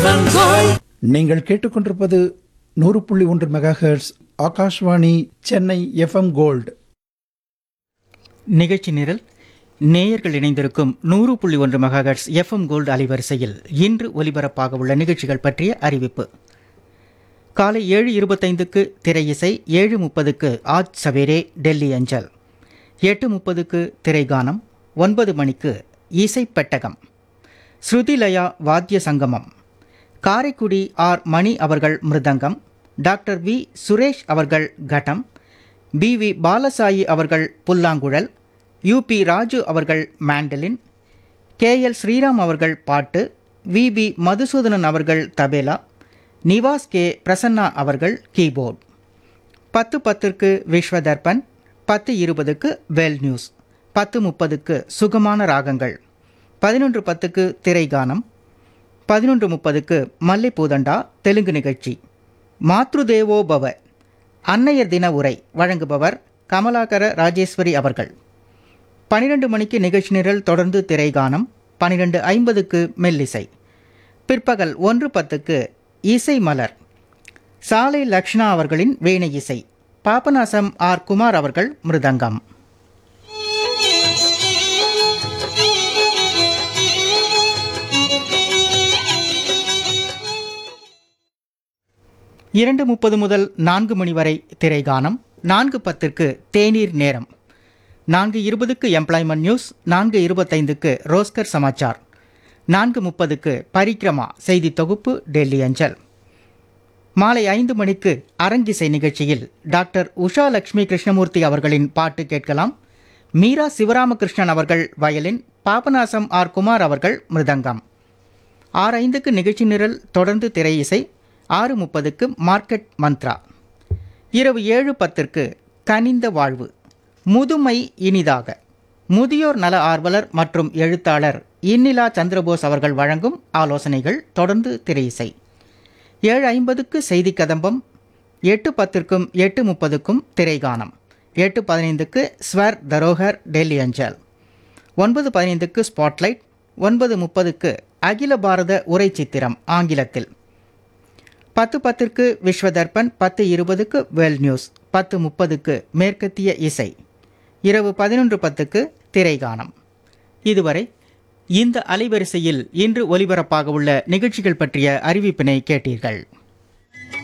நீங்கள் கேட்டுக்கொண்டிருப்பது நூறு புள்ளி ஒன்று mega hertz Akashvani Chennai FM gold நிகழ்ச்சி நிரல் நேயர்கள் இணைந்திருக்கும் நூறு புள்ளி ஒன்று மெகாஹெட்ஸ் எஃப்எம் கோல்டு அலைவரிசையில் இன்று ஒலிபரப்பாக உள்ள நிகழ்ச்சிகள் பற்றிய அறிவிப்பு காலை ஏழு இருபத்தைந்துக்கு திரை இசை ஏழு முப்பதுக்கு ஆஜ் சவேரே டெல்லி அஞ்சல் எட்டு முப்பதுக்கு திரைகானம் ஒன்பது மணிக்கு இசை பெட்டகம் ஸ்ருதிலயா வாத்திய சங்கமம் காரைக்குடி ஆர் மணி அவர்கள் மிருதங்கம் டாக்டர் வி சுரேஷ் அவர்கள் கட்டம் பி வி பாலசாயி அவர்கள் புல்லாங்குழல் யூபி ராஜு அவர்கள் மேண்டலின் கே எல் ஸ்ரீராம் அவர்கள் பாட்டு வி பி மதுசூதனன் அவர்கள் தபேலா நிவாஸ் கே பிரசன்னா அவர்கள் கீபோர்ட் பத்து பத்திற்கு விஸ்வதர்பன் பத்து இருபதுக்கு வேல் நியூஸ் பத்து முப்பதுக்கு சுகமான ராகங்கள் பதினொன்று பத்துக்கு திரைகானம் பதினொன்று முப்பதுக்கு மல்லிப்பூதண்டா தெலுங்கு நிகழ்ச்சி மாத்ருதேவோ பவ அன்னையர் தின உரை வழங்குபவர் கமலாகர ராஜேஸ்வரி அவர்கள் பனிரெண்டு மணிக்கு நிகழ்ச்சி நிரல் தொடர்ந்து திரைகானம் பனிரெண்டு ஐம்பதுக்கு மெல்லிசை பிற்பகல் ஒன்று பத்துக்கு இசை மலர் சாலை லக்ஷ்ணா அவர்களின் வீணை இசை பாபநாசம் ஆர் குமார் அவர்கள் மிருதங்கம் இரண்டு முப்பது முதல் நான்கு மணி வரை திரைகானம் நான்கு பத்திற்கு தேநீர் நேரம் நான்கு இருபதுக்கு எம்ப்ளாய்மெண்ட் நியூஸ் நான்கு இருபத்தைந்துக்கு ரோஸ்கர் சமாச்சார் நான்கு முப்பதுக்கு பரிக்ரமா செய்தி தொகுப்பு டெல்லி அஞ்சல் மாலை ஐந்து மணிக்கு அரங்கிசை நிகழ்ச்சியில் டாக்டர் உஷா லட்சுமி கிருஷ்ணமூர்த்தி அவர்களின் பாட்டு கேட்கலாம் மீரா சிவராமகிருஷ்ணன் அவர்கள் வயலின் பாபநாசம் ஆர் குமார் அவர்கள் மிருதங்கம் ஆறு ஐந்துக்கு நிகழ்ச்சி நிரல் தொடர்ந்து திரை இசை ஆறு முப்பதுக்கு மார்க்கெட் மந்த்ரா இரவு ஏழு பத்திற்கு கனிந்த வாழ்வு முதுமை இனிதாக முதியோர் நல ஆர்வலர் மற்றும் எழுத்தாளர் இன்னிலா சந்திரபோஸ் அவர்கள் வழங்கும் ஆலோசனைகள் தொடர்ந்து திரை இசை ஏழு ஐம்பதுக்கு செய்தி கதம்பம் எட்டு பத்திற்கும் எட்டு முப்பதுக்கும் திரைகானம் எட்டு பதினைந்துக்கு ஸ்வர் தரோகர் டெல்லி அஞ்சல் ஒன்பது பதினைந்துக்கு ஸ்பாட்லைட் ஒன்பது முப்பதுக்கு அகில பாரத உரை சித்திரம் ஆங்கிலத்தில் பத்து பத்திற்கு விஸ்வதர்பன் பத்து இருபதுக்கு வேல் நியூஸ் பத்து முப்பதுக்கு மேற்கத்திய இசை இரவு பதினொன்று பத்துக்கு திரைகானம் இதுவரை இந்த அலைவரிசையில் இன்று ஒலிபரப்பாக உள்ள நிகழ்ச்சிகள் பற்றிய அறிவிப்பினை கேட்டீர்கள்